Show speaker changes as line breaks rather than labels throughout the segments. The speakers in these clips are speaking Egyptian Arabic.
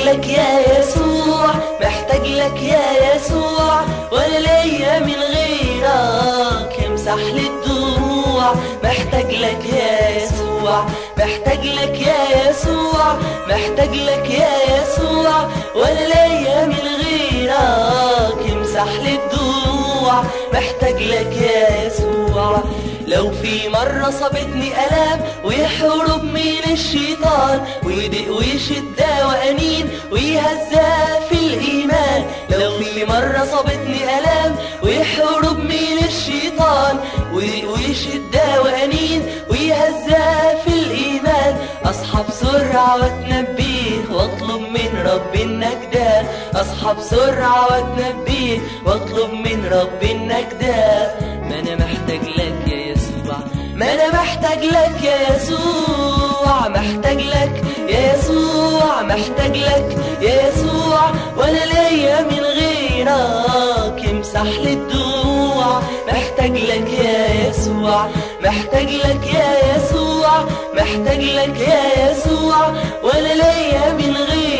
لك يا يسوع محتاج لك يا يسوع ولا ليا من غيرك امسح لي الدموع محتاج لك يا يسوع محتاج لك يا يسوع محتاج لك يا يسوع ولا ليا من غيرك امسح لي الدموع محتاج لك يا يسوع لو في مرة صابتني ألام ويحرب من الشيطان ويدق ويشد وأنين ويهزى في الإيمان لو في مرة صابتني ألام ويحرب من الشيطان ويدق ويشد وأنين ويهزى في الإيمان أصحى بسرعة واتنبيه واطلب من رب النجدة أصحى بسرعة واتنبيه واطلب من رب النجدة ما أنا محتاج لك يا يسوع ما أنا محتاج لك يا يسوع محتاج لك يا يسوع محتاج لك يا يسوع ولا ليا من غيرك امسح لي الدموع محتاج لك يا يسوع محتاج لك يا يسوع محتاج لك يا يسوع ولا ليا من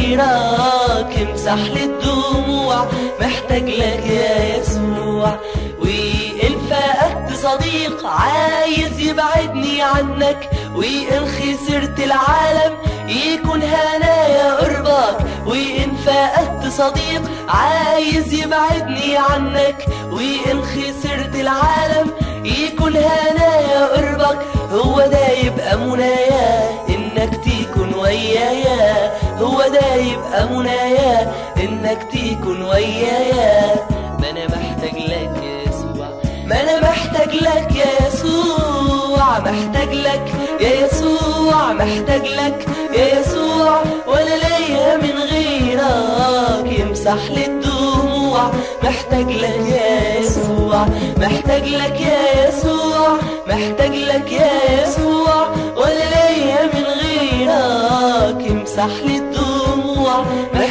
غيرك امسح لي الدموع محتاج لك يا يسوع وإن فقدت صديق عايز يبعدني عنك وإن خسرت العالم يكون هنايا قربك وإن فقدت صديق عايز يبعدني عنك وإن خسرت العالم يكون هنايا قربك هو ده يبقى منايا إنك تكون ويايا هو ده يبقى منايا إنك تكون ويايا ما أنا محتاج لك يا يسوع ما أنا محتاج لك يا يسوع محتاج لك يا يسوع محتاج لك يا يسوع ولا ليا من غيرك يمسح لي الدموع محتاج لك يا يسوع محتاج لك يا يسوع محتاج لك يا يسوع ولا ليا من غيرك يمسح لي الدموع